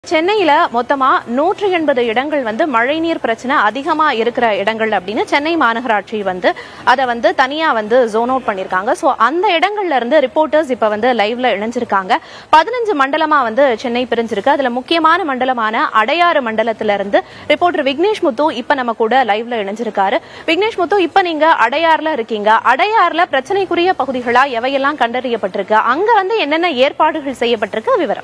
சென்னையில மொத்தமா நூற்றி எண்பது இடங்கள் வந்து மழைநீர் பிரச்சனை அதிகமா இருக்கிற இடங்கள் அப்படின்னு சென்னை மாநகராட்சி வந்து அதை வந்து தனியா வந்து ஜோன் அவுட் பண்ணிருக்காங்க சோ அந்த இடங்கள்ல இருந்து ரிப்போர்ட்டர்ஸ் இப்ப வந்து லைவ்ல இணைஞ்சிருக்காங்க பதினஞ்சு மண்டலமா வந்து சென்னை பிரிஞ்சிருக்கு அதுல முக்கியமான மண்டலமான அடையாறு மண்டலத்துல இருந்து ரிப்போர்ட்டர் விக்னேஷ் முத்து இப்ப நம்ம கூட லைவ்ல இணைஞ்சிருக்காரு விக்னேஷ் முத்து இப்ப நீங்க அடையாறுல இருக்கீங்க அடையாறுல பிரச்சனைக்குரிய பகுதிகளா எவையெல்லாம் கண்டறியப்பட்டிருக்கு அங்க வந்து என்னென்ன ஏற்பாடுகள் செய்யப்பட்டிருக்கு விவரம்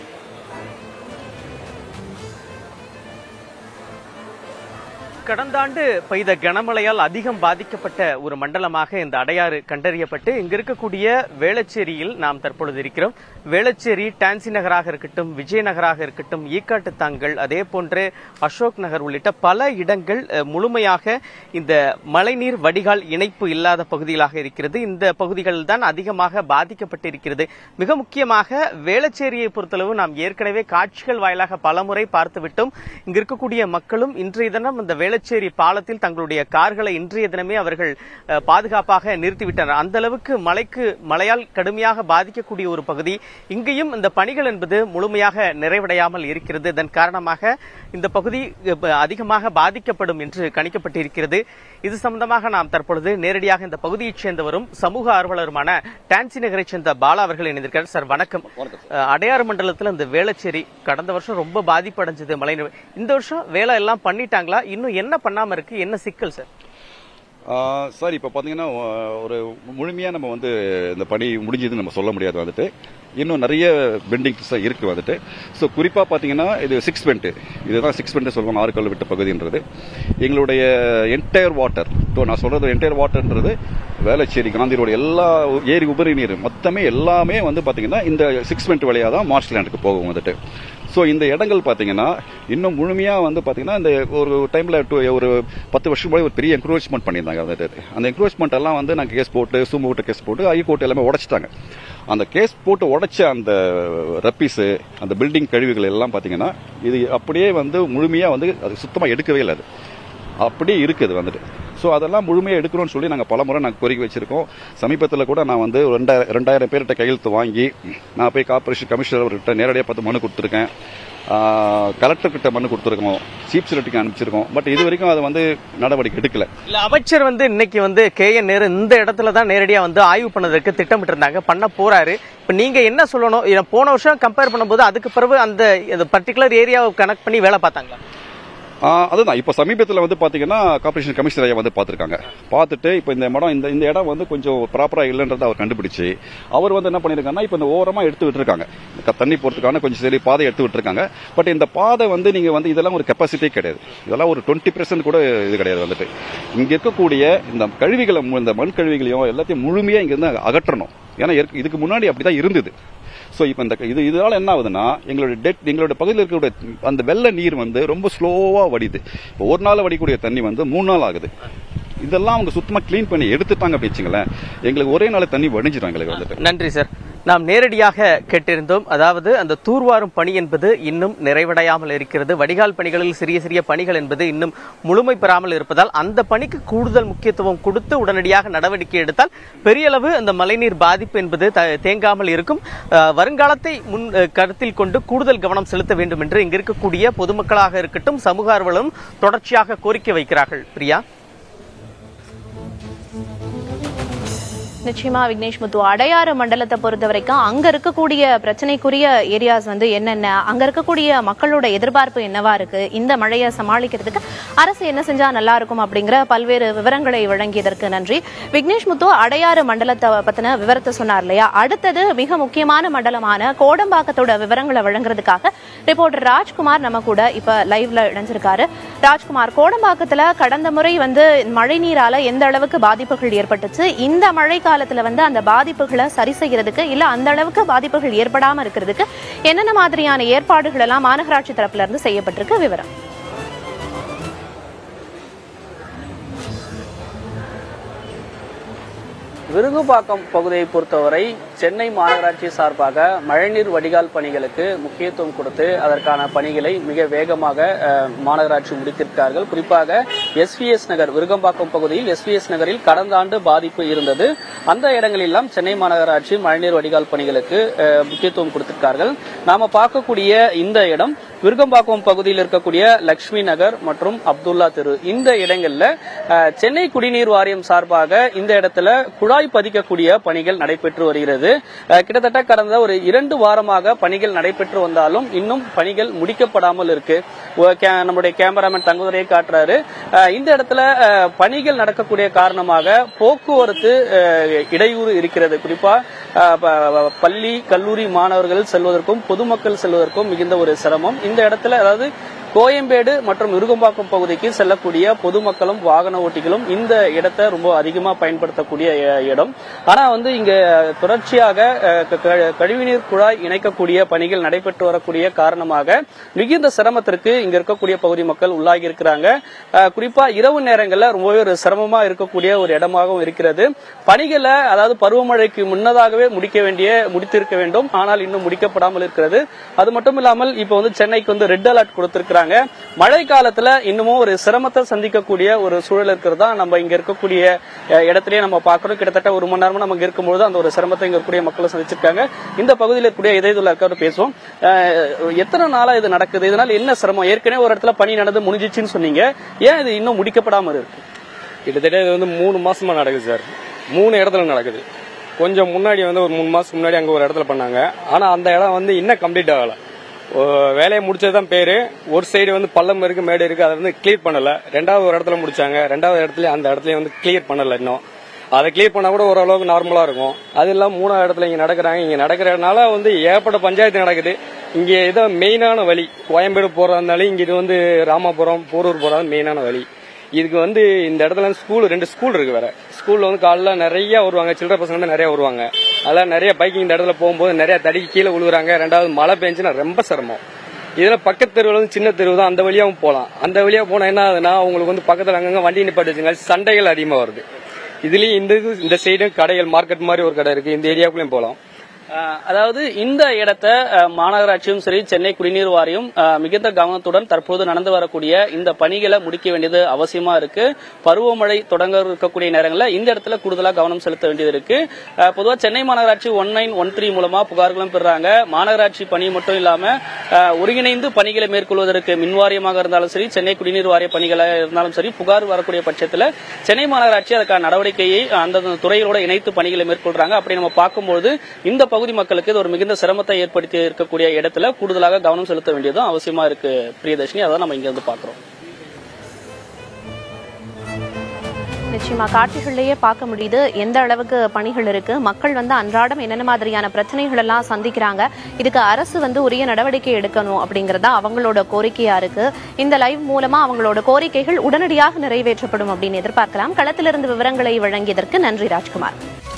கடந்த ஆண்டு பெய்த கனமழையால் அதிகம் பாதிக்கப்பட்ட ஒரு மண்டலமாக இந்த அடையாறு கண்டறியப்பட்டு இங்க இருக்கக்கூடிய வேளச்சேரியில் நாம் தற்பொழுது இருக்கிறோம் வேளச்சேரி டான்சி நகராக இருக்கட்டும் விஜயநகராக இருக்கட்டும் ஈக்காட்டுத்தாங்கல் அதே போன்று அசோக் நகர் உள்ளிட்ட பல இடங்கள் அஹ், முழுமையாக இந்த மழைநீர் வடிகால் இணைப்பு இல்லாத பகுதிகளாக இருக்கிறது இந்த பகுதிகள் தான் அதிகமாக பாதிக்கப்பட்டிருக்கிறது மிக முக்கியமாக வேளச்சேரியை பொறுத்தளவு நாம் ஏற்கனவே காட்சிகள் வாயிலாக பலமுறை பார்த்துவிட்டோம் இங்க இருக்கக்கூடிய மக்களும் இன்றைய தினம் இந்த வேளச்சேரி பாலத்தில் தங்களுடைய கார்களை இன்றைய தினமே அவர்கள் அஹ், பாதுகாப்பாக நிறுத்திவிட்டனர் அந்த அளவுக்கு மழைக்கு மழையால் கடுமையாக பாதிக்கக்கூடிய ஒரு பகுதி இங்கேயும் இந்த பணிகள் என்பது முழுமையாக நிறைவடையாமல் இருக்கிறது இதன் காரணமாக இந்த பகுதி அஹ், அதிகமாக பாதிக்கப்படும் என்று கணிக்கப்பட்டிருக்கிறது இது சம்பந்தமாக நாம் தற்பொழுது நேரடியாக இந்த பகுதியைச் சேர்ந்தவரும் சமூக ஆர்வலருமான டான்சி நகரைச் சேர்ந்த பாலா அவர்கள் இணைந்திருக்கிறார் சார் வணக்கம் அஹ், அடையாறு மண்டலத்தில் இந்த வேளச்சேரி கடந்த வருஷம் ரொம்ப பாதிப்பு அடைஞ்சது மழை நீர். இந்த வருஷம் வேலை எல்லாம் பண்ணிட்டாங்களா இன்னும் என்ன பண்ணாம இருக்கு என்ன சிக்கல் சார் ஆஹ் சார் இப்போ பார்த்தீங்கன்னா ஆஹ் ஒரு முழுமையாக நம்ம வந்து இந்த பணி முடிஞ்சதுன்னு நம்ம சொல்ல முடியாது வந்துட்டு இன்னும் நிறைய பெண்டிங்ஸ் இருக்கு வந்துட்டு ஸோ குறிப்பாக பார்த்தீங்கன்னா இது சிக்ஸ் பென்ட் இதுதான் சிக்ஸ் பென்ட் சொல்லுவாங்க ஆறு கல் விட்ட பகுதின்றது எங்களுடைய என்டையர் வாட்டர் இப்போ நான் சொல்றது என்டையர் வாட்டர்ன்றது வேளச்சேரி காந்தி ரோடு எல்லா ஏரி உபரி நீர் மொத்தமே எல்லாமே வந்து பார்த்தீங்கன்னா இந்த சிக்ஸ் பென்ட் வழியாக தான் மார்ச் லேண்டுக்கு போகும் வந்துட்டு ஸோ இந்த இடங்கள் பார்த்தீங்கன்னா இன்னும் முழுமையாக வந்து பார்த்தீங்கன்னா இந்த ஒரு டைமில் ஒரு பத்து வருஷம் முன்னாடி ஒரு பெரிய என்க்ரோச்மெண்ட் பண்ணியிருந்தாங்க வந்துட்டு அந்த என்க்ரோச்மெண்ட் எல்லாம் வந்து நாங்கள் கேஸ் போட்டு சுமு கோர்ட்டு கேஸ் போட்டு ஐ கோர்ட் எல்லாமே உடைச்சிட்டாங்க அந்த கேஸ் போட்டு உடைச்ச அந்த ரப்பீஸு அந்த பில்டிங் கழிவுகள் எல்லாம் பார்த்தீங்கன்னா இது அப்படியே வந்து முழுமையாக வந்து அது சுத்தமாக எடுக்கவே இல்லை அது அப்படியே இருக்குது வந்துட்டு ஸோ அதெல்லாம் முழுமையாக எடுக்கணும்னு சொல்லி நாங்கள் பல முறை நாங்கள் கோரிக்கை வச்சிருக்கோம் சமீபத்தில் கூட நான் வந்து ஒரு ரெண்டாயிரம் ரெண்டாயிரம் பேர்கிட்ட கையெழுத்து வாங்கி நான் போய் கார்பரேஷன் கமிஷனர் அவர்கிட்ட நேரடியாக பார்த்து மனு கொடுத்துருக்கேன் கலெக்டர்கிட்ட மனு கொடுத்துருக்கோம் சீஃப் செக்ரட்டரிக்கு அனுப்பிச்சிருக்கோம் பட் இது வரைக்கும் அதை வந்து நடவடிக்கை எடுக்கல இல்ல அமைச்சர் வந்து இன்னைக்கு வந்து கே என் நேரு இந்த இடத்துல தான் நேரடியா வந்து ஆய்வு பண்ணதற்கு திட்டமிட்டு இருந்தாங்க பண்ண போறாரு இப்ப நீங்க என்ன சொல்லணும் இத போன வருஷம் கம்பேர் பண்ணும்போது அதுக்கு பிறகு அந்த பர்டிகுலர் ஏரியாவை கனெக்ட் பண்ணி வேலை பார்த்தாங்களா ஆ, அதுதான் இப்போ சமீபத்தில் வந்து பார்த்தீங்கன்னா கார்பரேஷன் கமிஷனர் ஐயா வந்து பார்த்துருக்காங்க பார்த்துட்டு இப்போ இந்த இடம் இந்த இந்த இடம் வந்து கொஞ்சம் ப்ராப்பராக இல்லைன்றதை அவர் கண்டுபிடிச்சு அவர் வந்து என்ன பண்ணியிருக்காங்கன்னா இப்போ இந்த ஓரமாக எடுத்து விட்டுருக்காங்க இந்த க- தண்ணி போகிறதுக்கான கொஞ்சம் சரி பாதை எடுத்து விட்டுருக்காங்க பட் இந்த பாதை வந்து நீங்கள் வந்து இதெல்லாம் ஒரு கெப்பாசிட்டியே கிடையாது இதெல்லாம் ஒரு டுவெண்ட்டி பெர்சன்ட் கூட இது கிடையாது வந்துட்டு இங்கே இருக்கக்கூடிய இந்த கழிவுகளை மு- இந்த மண் கழிவுகளையும் எல்லாத்தையும் முழுமையாக இங்கேருந்து அகற்றணும் ஏன்னா ஏற்க- இதுக்கு முன்னாடி அப்படி தான் இருந்தது ஸோ இப்போ இந்த இது இதனால என்ன ஆகுதுன்னா எங்களோட டெட் எங்களோட பகுதியில் இருக்கக்கூடிய அந்த வெள்ள நீர் வந்து ரொம்ப ஸ்லோவாக வடியுது இப்போ ஒரு நாள் வடிக்கூடிய தண்ணி வந்து மூணு நாள் ஆகுது இதெல்லாம் அவங்க சுத்தமாக க்ளீன் பண்ணி எடுத்துட்டாங்க அப்படி வச்சுங்களேன் எங்களுக்கு ஒரே நாள் தண்ணி வடிஞ்சிடும் எங்களுக்கு வந்துட்டு நன்றி சார் நாம் நேரடியாக கேட்டிருந்தோம் அதாவது அந்த தூர்வாரும் பணி என்பது இன்னும் நிறைவடையாமல் இருக்கிறது வடிகால் பணிகளில் சிறிய சிறிய பணிகள் என்பது இன்னும் முழுமை பெறாமல் இருப்பதால் அந்த பணிக்கு கூடுதல் முக்கியத்துவம் கொடுத்து உடனடியாக நடவடிக்கை எடுத்தால் பெரிய அளவு அந்த மழைநீர் பாதிப்பு என்பது த- தேங்காமல் இருக்கும் அஹ், வருங்காலத்தை முன் அஹ், கருத்தில் கொண்டு கூடுதல் கவனம் செலுத்த வேண்டும் என்று இங்க இருக்கக்கூடிய பொதுமக்களாக இருக்கட்டும் சமூக ஆர்வலரும் தொடர்ச்சியாக கோரிக்கை வைக்கிறார்கள் பிரியா நிச்சயமா விக்னேஷ் முத்து அடையாறு மண்டலத்தை பொறுத்த வரைக்கும் அங்க இருக்கக்கூடிய பிரச்சனைக்குரிய ஏரியாஸ் வந்து என்னென்ன அங்க இருக்கக்கூடிய மக்களோட எதிர்பார்ப்பு என்னவா இருக்கு இந்த மழையை சமாளிக்கிறதுக்கு அரசு என்ன செஞ்சா நல்லா இருக்கும் அப்படிங்கிற பல்வேறு விவரங்களை வழங்கியதற்கு நன்றி விக்னேஷ் முத்து அடையாறு மண்டலத்தை பத்தின விவரத்தை சொன்னார் இல்லையா அடுத்தது மிக முக்கியமான மண்டலமான கோடம்பாக்கத்தோட விவரங்களை வழங்குறதுக்காக ரிப்போர்ட்டர் ராஜ்குமார் நம்ம கூட இப்ப லைவ்ல இணைஞ்சிருக்காரு ராஜ்குமார் கோடம்பாக்கத்துல கடந்த முறை வந்து மழை நீரால எந்த அளவுக்கு பாதிப்புகள் ஏற்பட்டுச்சு இந்த மழை காலத்துல வந்து அந்த பாதிப்புகளை சரி செய்யறதுக்கு இல்ல அந்த அளவுக்கு பாதிப்புகள் ஏற்படாம இருக்கிறதுக்கு என்னென்ன மாதிரியான ஏற்பாடுகள் எல்லாம் மாநகராட்சி தரப்புல இருந்து செய்யப்பட்டிருக்கு விவரம் விருதுபாக்கம் பகுதியை பொறுத்தவரை சென்னை மாநகராட்சி சார்பாக மழைநீர் வடிகால் பணிகளுக்கு முக்கியத்துவம் கொடுத்து அதற்கான பணிகளை மிக வேகமாக அஹ், மாநகராட்சி முடித்திருக்கிறார்கள் குறிப்பாக எஸ்விஎஸ் நகர் விருகம்பாக்கம் பகுதியில் எஸ்விஎஸ் நகரில் கடந்த ஆண்டு பாதிப்பு இருந்தது அந்த இடங்களெல்லாம் சென்னை மாநகராட்சி மழைநீர் வடிகால் பணிகளுக்கு அஹ், முக்கியத்துவம் கொடுத்திருக்கார்கள் நாம பார்க்கக்கூடிய இந்த இடம் விருகம்பாக்கம் பகுதியில் இருக்கக்கூடிய லட்சுமி நகர் மற்றும் அப்துல்லா தெரு இந்த இடங்கள்ல அஹ், சென்னை குடிநீர் வாரியம் சார்பாக இந்த இடத்துல குழாய் பதிக்கக்கூடிய பணிகள் நடைபெற்று வருகிறது அஹ், கிட்டத்தட்ட கடந்த ஒரு இரண்டு வாரமாக பணிகள் நடைபெற்று வந்தாலும் இன்னும் பணிகள் முடிக்கப்படாமல் இருக்கு ஒ- கே- நம்முடைய கேமராமேன் தங்குதுரையை காட்டுறாரு அஹ், இந்த இடத்துல அஹ், பணிகள் நடக்கக்கூடிய காரணமாக போக்குவரத்து அஹ், இடையூறு இருக்கிறது குறிப்பா அஹ், ப- ப- பள்ளி கல்லூரி மாணவர்கள் செல்வதற்கும் பொதுமக்கள் செல்வதற்கும் மிகுந்த ஒரு சிரமம் இந்த இடத்துல அதாவது கோயம்பேடு மற்றும் விருகம்பாக்கம் பகுதிக்கு செல்லக்கூடிய பொதுமக்களும் வாகன ஓட்டிகளும் இந்த இடத்தை ரொம்ப அதிகமா பயன்படுத்தக்கூடிய அஹ், இடம் ஆனா வந்து இங்க தொடர்ச்சியாக அஹ், க- க- கழிவுநீர் குழாய் இணைக்கக்கூடிய பணிகள் நடைபெற்று வரக்கூடிய காரணமாக மிகுந்த சிரமத்திற்கு இங்க இருக்கக்கூடிய பகுதி மக்கள் உள்ளாகி இருக்கிறாங்க அஹ், குறிப்பா இரவு நேரங்கள்ல ரொம்பவே ஒரு சிரமமா இருக்கக்கூடிய ஒரு இடமாகவும் இருக்கிறது பணிகளை அதாவது பருவமழைக்கு முன்னதாகவே முடிக்க வேண்டிய முடித்திருக்க வேண்டும் ஆனால் இன்னும் முடிக்கப்படாமல் இருக்கிறது அது மட்டும் இல்லாமல் இப்ப வந்து சென்னைக்கு வந்து ரெட் அலர்ட் கொடுத்திருக்கிறாங்க மழை காலத்துல இன்னமும் ஒரு சிரமத்தை சந்திக்கக்கூடிய ஒரு சூழல் இருக்கிறதா நம்ம இங்க இருக்கக்கூடிய அஹ், இடத்திலேயே நம்ம பார்க்கிறோம் கிட்டத்தட்ட ஒரு மணி நேரமா நம்ம இங்க இருக்கும்போது அந்த ஒரு சிரமத்தை இங்க இருக்கக்கூடிய மக்களை சந்திச்சிருக்காங்க இந்த பகுதியில் இருக்கக்கூடிய இதயதுள்ள இருக்காரு பேசுவோம் அஹ், எத்தனை நாளா இது நடக்குது இதனால என்ன சிரமம் ஏற்கனவே ஒரு இடத்துல பணி நடந்து முடிஞ்சிச்சுன்னு சொன்னீங்க ஏன் இது இன்னும் முடிக்கப்படாம இருக்கு கிட்டத்தட்ட இது வந்து மூணு மாசமா நடக்குது சார் மூணு இடத்துல நடக்குது கொஞ்சம் முன்னாடி வந்து ஒரு மூணு மாசத்துக்கு முன்னாடி அங்க ஒரு இடத்துல பண்ணாங்க ஆனா அந்த இடம் வந்து இன்னும் கம்ப்ளீட் ஆகல ஓ, வேலையை முடிச்சது தான் பேரு ஒரு சைடு வந்து பள்ளம் இருக்கு மேடு இருக்கு அதை வந்து கிளியர் பண்ணல ரெண்டாவது ஒரு இடத்துல முடிச்சாங்க ரெண்டாவது இடத்துல அந்த இடத்துல வந்து கிளியர் பண்ணல இன்னும் அதை கிளியர் பண்ணா கூட ஓரளவுக்கு நார்மலா இருக்கும் அது இல்லாம மூணாவது இடத்துல இங்க நடக்கிறாங்க இங்க நடக்கிறதுனால வந்து ஏகப்பட்ட பஞ்சாயத்து நடக்குது இங்க ஏதோ மெயினான வழி கோயம்பேடு போறதா இருந்தாலும் இங்க இது வந்து ராமாபுரம் போரூர் போறது மெயினான வழி இதுக்கு வந்து இந்த இடத்துல ஸ்கூல் ரெண்டு ஸ்கூல் இருக்கு வேற ஸ்கூல்ல வந்து காலைல நிறைய வருவாங்க சில்லற பசங்க வந்து நிறைய வருவாங்க அதெல்லாம் நிறைய பைக்கிங் இந்த இடத்துல போகும்போது நிறைய தடிக்கு கீழே விழுகுறாங்க ரெண்டாவது மழை பெஞ்சுன்னா ரொம்ப சிரமம் இதுல பக்கத்து தெருவில் வந்து சின்ன தெருவு தான் அந்த வழியாவும் போகலாம் அந்த வழியா போனா என்ன ஆகுதுன்னா உங்களுக்கு வந்து பக்கத்துல அங்கங்க வண்டி நிப்பாட்டி வச்சுங்க சண்டைகள் அதிகமா வருது இதுலயும் இந்த இது- இந்த சைடும் கடைகள் மார்க்கெட் மாதிரி ஒரு கடை இருக்கு இந்த ஏரியாக்குள்ளயும் போகலாம் அஹ் அதாவது இந்த இடத்தை அஹ், மாநகராட்சியும் சரி சென்னை குடிநீர் வாரியம் அஹ், மிகுந்த கவனத்துடன் தற்போது நடந்து வரக்கூடிய இந்த பணிகளை முடிக்க வேண்டியது அவசியமா இருக்கு பருவமழை தொடங்க இருக்கக்கூடிய நேரங்களில் இந்த இடத்துல கூடுதலா கவனம் செலுத்த வேண்டியது இருக்கு அஹ், பொதுவா சென்னை மாநகராட்சி ஒன் நைன் ஒன் த்ரீ மூலமா புகார்களும் பெறாங்க மாநகராட்சி பணி மட்டும் இல்லாம அஹ், ஒருங்கிணைந்து பணிகளை மேற்கொள்வதற்கு மின் வாரியமாக இருந்தாலும் சரி சென்னை குடிநீர் வாரிய பணிகளாக இருந்தாலும் சரி புகார் வரக்கூடிய பட்சத்தில் சென்னை மாநகராட்சி அதுக்கான நடவடிக்கையை அந்தந்த துறைகளோட இணைத்து பணிகளை மேற்கொள்றாங்க அப்படி நம்ம பார்க்கும்போது இந்த பகுதி மக்களுக்கு இது ஒரு மிகுந்த சிரமத்தை ஏற்படுத்தி இருக்கக்கூடிய இடத்துல கூடுதலாக கவனம் செலுத்த வேண்டியதும் அவசியமா இருக்கு பிரியதர்ஷினி அதான் நம்ம இங்க இருந்து பாக்குறோம் நிச்சயமா காட்சிகள்லயே பார்க்க முடியுது எந்த அளவுக்கு பணிகள் இருக்கு மக்கள் வந்து அன்றாடம் என்னென்ன மாதிரியான பிரச்சனைகள் எல்லாம் சந்திக்கிறாங்க இதுக்கு அரசு வந்து உரிய நடவடிக்கை எடுக்கணும் அப்படிங்கறதா அவங்களோட கோரிக்கையா இருக்கு இந்த லைவ் மூலமா அவங்களோட கோரிக்கைகள் உடனடியாக நிறைவேற்றப்படும் அப்படின்னு எதிர்பார்க்கலாம் களத்திலிருந்து விவரங்களை வழங்கியதற்கு நன்றி ராஜ்குமார்